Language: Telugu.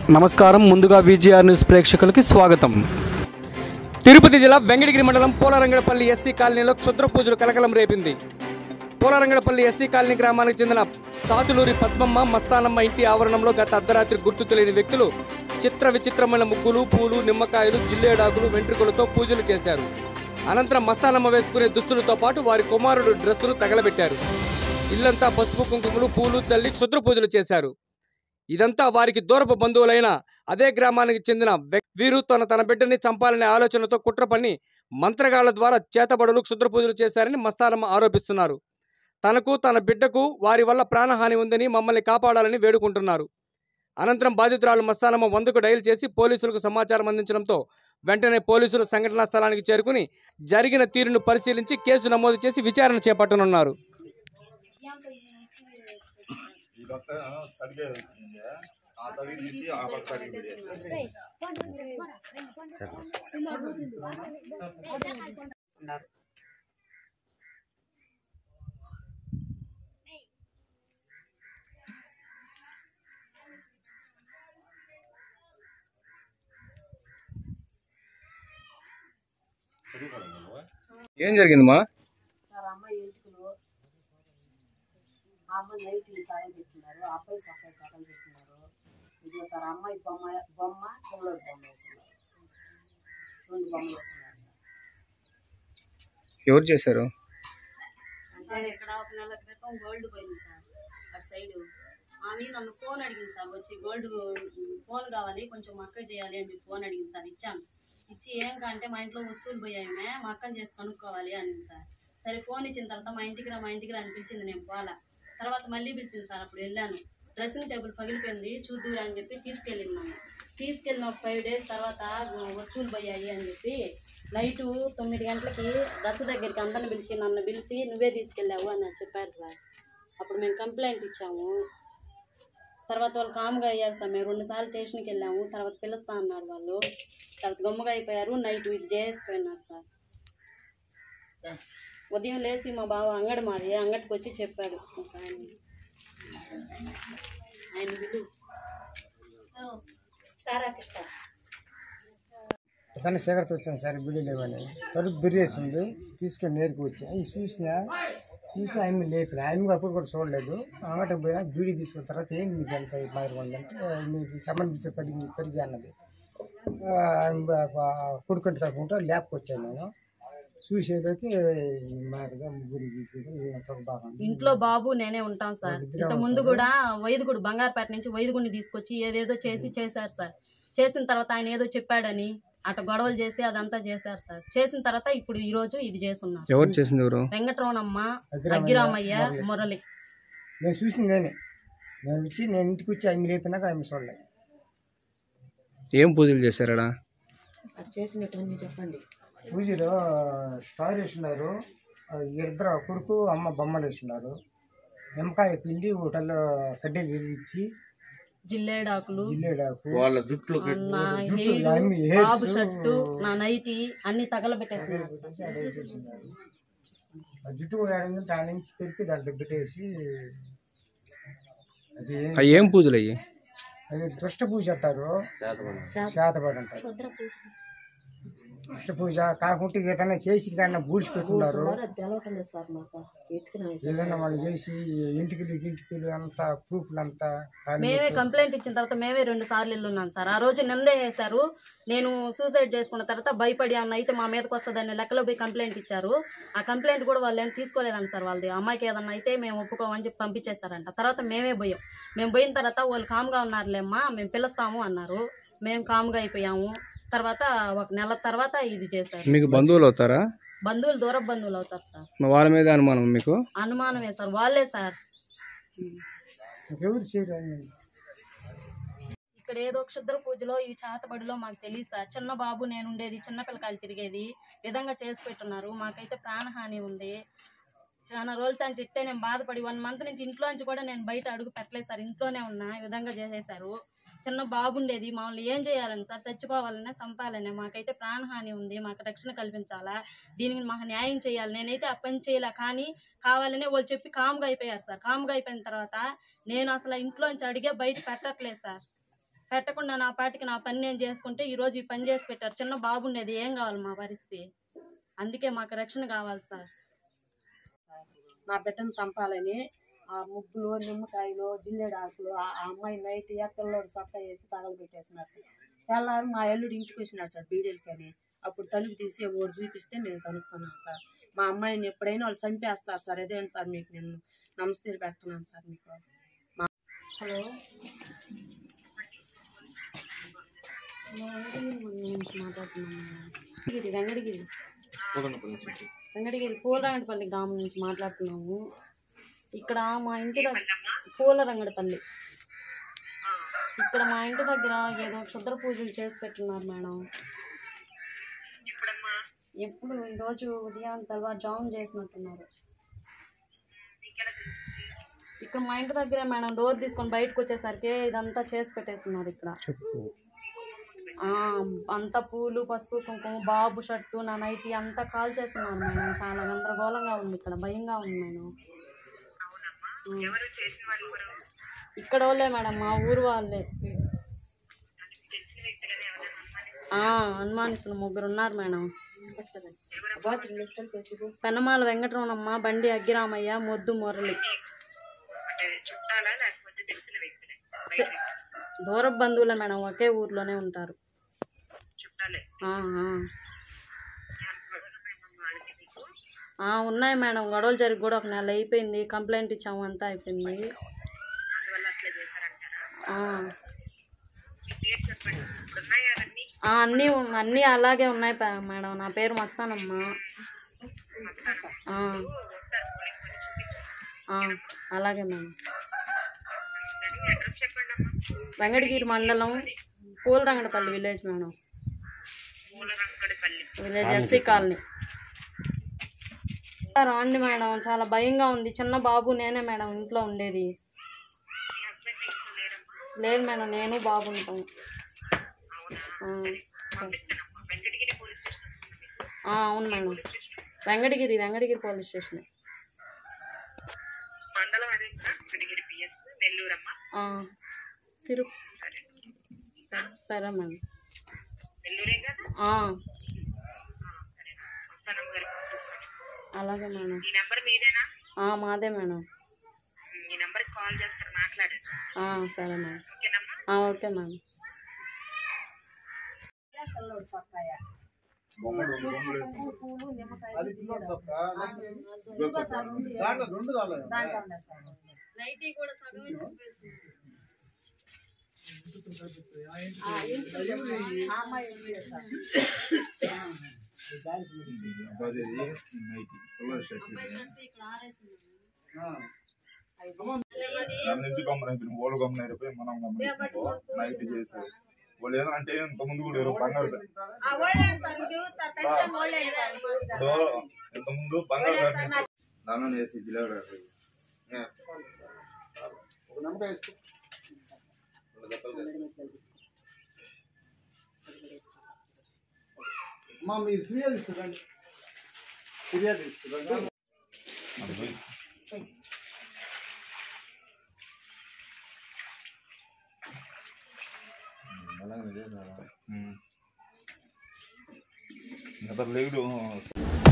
నమస్కారం ముందుగా విజిఆర్ న్యూస్ ప్రేక్షకులకి స్వాగతం తిరుపతి జిల్లా వెంకటగిరి మండలం పోలరంగడపల్లి ఎస్సీ కాలనీలో క్షుద్ర పూజలు కలకలం రేపింది పోలరంగడపల్లి ఎస్సీ కాలనీ గ్రామానికి చెందిన సాతులూరి పద్మమ్మ మస్తానమ్మ ఇంటి ఆవరణంలో గత అర్ధరాత్రి గుర్తు తెలియని వ్యక్తులు చిత్ర విచిత్రమైన ముగ్గులు పూలు నిమ్మకాయలు జిల్లేడాకులు వెంట్రుకలతో పూజలు చేశారు అనంతరం మస్తానమ్మ వేసుకునే దుస్తులతో పాటు వారి కుమారుడు డ్రెస్సును తగలబెట్టారు ఇల్లంతా పసుపు కుంకుమలు పూలు చల్లి క్షుద్ర పూజలు చేశారు ఇదంతా వారికి దూరపు బంధువులైన అదే గ్రామానికి చెందిన వ్యక్- వీరు తన తన బిడ్డని చంపాలనే ఆలోచనతో కుట్ర పన్ని మంత్రగాళ్ల ద్వారా చేతబడులు క్షుద్ర పూజలు చేశారని మస్తానమ్మ ఆరోపిస్తున్నారు తనకు తన బిడ్డకు వారి వల్ల ప్రాణహాని ఉందని మమ్మల్ని కాపాడాలని వేడుకుంటున్నారు అనంతరం బాధితురాలు మస్తానమ్మ వందకు డయల్ చేసి పోలీసులకు సమాచారం అందించడంతో వెంటనే పోలీసులు సంఘటనా స్థలానికి చేరుకుని జరిగిన తీరును పరిశీలించి కేసు నమోదు చేసి విచారణ చేపట్టనున్నారు ఇదంతా తడిగే వచ్చింది ఆ తడిగి తీసి ఆ పక్క తడిగి పెట్టేసి ఉన్నారు ఏం జరిగిందమ్మా సార్ అమ్మాయి ఎంటుకలు ఆ అమ్మాయి నైట్ తాళం పెట్టుకున్నారు ఆ అబ్బాయి సప్లై తాళం పెట్టుకున్నారు ఇదిగో సార్ అమ్మాయి బొమ్మ బొమ్మ పిల్లడి బొమ్మ వేస్తున్నారు రెండు బొమ్మలు వేస్తున్నారు సార్ ఎవరు చేశారు సార్ ఇక్కడ ఒక నెల క్రితం గోల్డ్ పోయింది సార్ అటు సైడ్ ఆమె నన్ను ఫోన్ అడిగింది సార్ వచ్చి గోల్డ్ ఫోన్ కావాలి కొంచెం మా అక్క చేయాలి అని చెప్పి ఫోన్ అడిగింది సార్ ఇచ్చాను ఇచ్చి ఏం కంటే మా ఇంట్లో వస్తువులు పోయాయి మే మా అక్కని చేసి కనుక్కోవాలి అనింది సార్ సరే ఫోన్ ఇచ్చిన తర్వాత మా ఇంటికి రా మా ఇంటికి రా అని పిలిచింది నేను పోలా తర్వాత మళ్ళీ పిలిచింది సార్ అప్పుడు వెళ్ళాను డ్రెస్సింగ్ టేబుల్ పగిలిపోయింది చూద్దురా అని చెప్పి తీసుకెళ్ళినాను తీసుకెళ్ళిన ఒక ఫైవ్ డేస్ తర్వాత వస్తువులు పోయాయి అని చెప్పి నైటు తొమ్మిది గంటలకి రచ్చ దగ్గరికి అందరిని పిలిచి నన్ను పిలిచి నువ్వే తీసుకెళ్ళావు అని చెప్పారు సార్ అప్పుడు మేము కంప్లైంట్ ఇచ్చాము తర్వాత వాళ్ళు కాముగా అయ్యారు సార్ మేము రెండుసార్లు స్టేషన్కి వెళ్ళాము తర్వాత పిలుస్తా అన్నారు వాళ్ళు తర్వాత గమ్ముగా అయిపోయారు నైట్ ఇది చేసిపోయినారు సార్ ఉదయం లేచి మా బావ అంగడి మాది అంగడికి వచ్చి చెప్పాడు ఒక ఆయన ఆయన విలు సారాకృష్ణ అతను సిగరెట్ వచ్చాను సార్ బిల్లు లేవని తలుపు బిర్రేసింది తీసుకొని నేరుకు వచ్చి అవి చూసినా చూసి ఆయన లేపిన ఆయన అప్పుడు కూడా చూడలేదు అంగట పోయినా బీడీ తీసుకున్న తర్వాత ఏంది మీకు ఎంత మాదిరిగా ఉందంటే మీకు సంబంధించి పెరిగి పెరిగి అన్నది ఆ, ఆయన బ- బ- కొడుకుంటు కాకుండా ల్యాబ్కి వచ్చాను నేను చూసేలోకి మాదిరిగా ముగ్గురు గీకుడు అంతా బాగుంది ఇంట్లో బాబు నేనే ఉంటాం సార్ ఇంత ముందు కూడా వైదుగుడు బంగారుపేట నుంచి వైదుగుడిని తీసుకొచ్చి ఏదేదో చేసి చేశారు సార్ చేసిన తర్వాత ఆయన ఏదో చెప్పాడని అట గొడవలు చేసి అదంతా చేశారు సార్ చేసిన తర్వాత ఇప్పుడు ఈ రోజు ఇది చేస్తున్నారు ఎవరు చేసింది ఎవరు వెంకటరమణమ్మ అగ్గిరామయ్య, అగ్గిరామయ్య మురళి. మురళి నేను చూసింది నేనే నేను వచ్చి నేను ఇంటికి వచ్చి ఆయన లేపినాక ఆయన చూడలేదు ఏం పూజలు చేశారా చేసినట్టు చెప్పండి పూజలో స్టార్ వేస్తున్నారు ఆ ఇద్దరు కొడుకు అమ్మ బొమ్మలు వేస్తున్నారు నిమ్మకాయ పిండి హోటల్లో కడ్డీలు ఇచ్చి జిల్లేడాకులు జిల్లేడాకు వాళ్ళ జుట్లు నా జుట్టు హెయిర్ అన్ని hairs. బాబు షర్టు నా నైటీ అన్ని తగలబెట్టేస్తున్నారు సార్. ఆడ వేసేస్తున్నారు. ఆ జుట్టు కూడా ఆడింది దాని నుంచి పెరిగి దాంట్లో పెట్టేసి అది ఏం- అవి ఏం పూజలు అయ్యి అది దుష్ట పూజ అంటారు శాతపడి అంటారు దుష్ట పూజ కాకుంటే ఏదైనా చేసి కానీ బూడ్చి పెట్టున్నారు అది తెలవటం లేదు సార్ మాకు ఎత్తుకున్నా ఏదైనా వాళ్ళు చేసి ఇంటికి ఇంటికి అంతా ప్రూఫ్లు అంతా ఖాళీ మేమే కంప్లైంట్ ఇచ్చిన తర్వాత మేమే రెండు సార్లు వెళ్ళున్నాం సార్ ఆ రోజు నిందే వేశారు నేను సూసైడ్ చేసుకున్న తర్వాత భయపడి అన్న అయితే మా మీదకి వస్తుందని లెక్కలో పోయి కంప్లైంట్ ఇచ్చారు ఆ కంప్లైంట్ కూడా వాళ్ళు ఏం తీసుకోలేదంట సార్ వాళ్ళది అమ్మాయికి ఏదన్నా అయితే మేము ఒప్పుకోమని చెప్పి పంపించేస్తారంట తర్వాత మేమే పోయాం మేము పోయిన తర్వాత వాళ్ళు కామ్గా ఉన్నారులేమ్మా మేము పిలుస్తాము అన్నారు మేము కామ్గా అయిపోయాము తర్వాత ఒక నెల తర్వాత ఇది చేశారు మీకు బంధువులు అవుతారా బంధువులు దూర బంధువులు అవుతారు సార్ మరి వాళ్ళ మీద అనుమానం మీకు అనుమానమే సార్ వాళ్ళే సార్ ఎవరు చేయరు ఇక్కడ ఏదో క్షుద్ర పూజలో ఈ చేతబడిలో మాకు తెలియదు సార్ చిన్న బాబు నేను ఉండేది చిన్న పిల్లకాయలు తిరిగేది ఈ విధంగా చేసి పెట్టున్నారు మాకైతే ప్రాణహాని ఉంది చాలా రోజులు తను చెప్తే నేను బాధపడి వన్ మంత్ నుంచి ఇంట్లోంచి కూడా నేను బయట అడుగు పెట్టలేదు సార్ ఇంట్లోనే ఉన్నా ఈ విధంగా చేసేసారు చిన్న బాబు ఉండేది మామూలు ఏం చేయాలని సార్ చచ్చిపోవాలనే చంపాలనే మాకైతే ప్రాణహాని ఉంది మాకు రక్షణ కల్పించాలా దీనికి మాకు న్యాయం చేయాలి నేనైతే ఆ పని చేయలే కానీ కావాలనే వాళ్ళు చెప్పి కామ్గా అయిపోయారు సార్ కామ్గా అయిపోయిన తర్వాత నేను అసలు ఇంట్లోంచి అడిగే బయట పెట్టట్లేదు సార్ పెట్టకుండా నా పాటికి నా పని నేను చేసుకుంటే ఈరోజు ఈ పని చేసి పెట్టారు చిన్న బాబు ఉండేది ఏం కావాలి మా పరిస్థితి అందుకే మాకు రక్షణ కావాలి సార్ నా బిడ్డను చంపాలని ఆ ముగ్గులు నిమ్మకాయలు జిల్లేడు ఆకులు ఆ ఆ అమ్మాయి నైట్ ఎక్కల్లో సొక్క వేసి తగలబెట్టేసినారు తెల్లారు మా ఎల్లుడు ఇంటికి వచ్చినాడు సార్ బీడీలకని అప్పుడు తలుపు తీసి ఓడి చూపిస్తే మేము కనుక్కున్నాం సార్ మా అమ్మాయిని ఎప్పుడైనా వాళ్ళు చంపేస్తారు సార్ అదేంటి సార్ మీకు నేను నమస్తే పెడుతున్నాను సార్ మీకు మా హలో నుంచి మాట్లాడుతున్నాను వెంకటగిరి వెంకటగిరి వెంకటగిరి పూలరంగడపల్లి గ్రామం నుంచి మాట్లాడుతున్నాము ఇక్కడ మా ఇంటి దగ్గర పూలరంగడపల్లి ఇక్కడ మా ఇంటి దగ్గర ఏదో క్షుద్ర పూజలు చేసి పెట్టున్నారు మేడం ఎప్పుడు ఈరోజు ఉదయం తెల్లవారుజామున చేసినట్టున్నారు ఇక్కడ మా ఇంటి దగ్గర మేడం డోర్ తీసుకొని బయటకు వచ్చేసరికి ఇదంతా చేసి పెట్టేస్తున్నారు ఇక్కడ ఆ, అంతా పూలు పసుపు కుంకుమ బాబు షర్టు నా నైటీ అంతా కాల్ చేస్తున్నారు మేడం చాలా గందరగోళంగా ఉంది ఇక్కడ భయంగా ఉంది మేడం ఆ. ఇక్కడ వాళ్ళే మేడం మా ఊరు వాళ్ళే ఆ, అనుమానిస్తున్న ముగ్గురు ఉన్నారు మేడం పెనమాల వెంకటరమణమ్మ బండి అగ్గిరామయ్య మొద్దు మురళి దూర బంధువులే మేడం ఒకే ఊర్లోనే ఉంటారు ఆ, ఆ. ఆ, ఉన్నాయి మేడం గొడవలు జరిగి కూడా ఒక నెల అయిపోయింది కంప్లైంట్ ఇచ్చాము అంతా అయిపోయింది ఆ. ఆ, అన్నీ ఉన్- అన్నీ అలాగే ఉన్నాయి పే- మేడం నా పేరు మస్తానమ్మ ఆ. ఆ, అలాగే మేడం వెంకటగిరి మండలం Pularangadapalli village madam village SC colony రాండి మేడం చాలా భయంగా ఉంది చిన్న బాబు నేనే మేడం ఇంట్లో ఉండేది లేదు మేడం నేను బాబు ఉంటాం ఆ, ఆ, అవును madam Venkatagiri Venkatagiri police station ఆ, తిరు సరే మేడం ఆ, అలాగే మేడం ఆ, మాదే మేడం ఆ, సరే మేడం ఆ, ఓకే మేడం ఎక్కల్లో సొక్కాయ బొమ్మలు బొమ్మలు వేసుకుంటారు. పూలు నిమ్మకాయలు అది చిన్నోడు సొక్క. ఇదిగో సార్ ఉంది. దాంట్లో రెండు దాంట్లో దాంట్లో ఉన్నాయి సార్ నైటీ కూడా సగమే చెప్పేసి ఆ, ఇంటికి ఆ అమ్మాయి ఉంది సార్ అదే నైట్ కలర్ షర్ట్ ఇది. ఇక్కడ ఆరేసింది దాని నుంచి గమ్మన అయిపోయింది వాళ్ళు గమ్మన అయిపోయి మనం గమ్మన అయిపోయి నైట్ చేసి వాళ్ళు ఏదో అంటే ఇంత ముందు కూడా ఎవరు బంగారు ఆ, ఓల్డ్ సార్ మీకు ఎవరు సార్ ఖచ్చితంగా ఓల్డ్ సార్ ఇప్పుడు ఇంత ముందు బంగారు దానిలో వేసి జిలేబీ ఒక నమ్మకాయ వేసుకో రెండు దక్కలు అమ్మా మీరు ఫిర్యాదు ఇస్తుందండి ఫిర్యాదు ఇస్తుందండి అది పోయి. ఉమ్. ఇంకా లేడు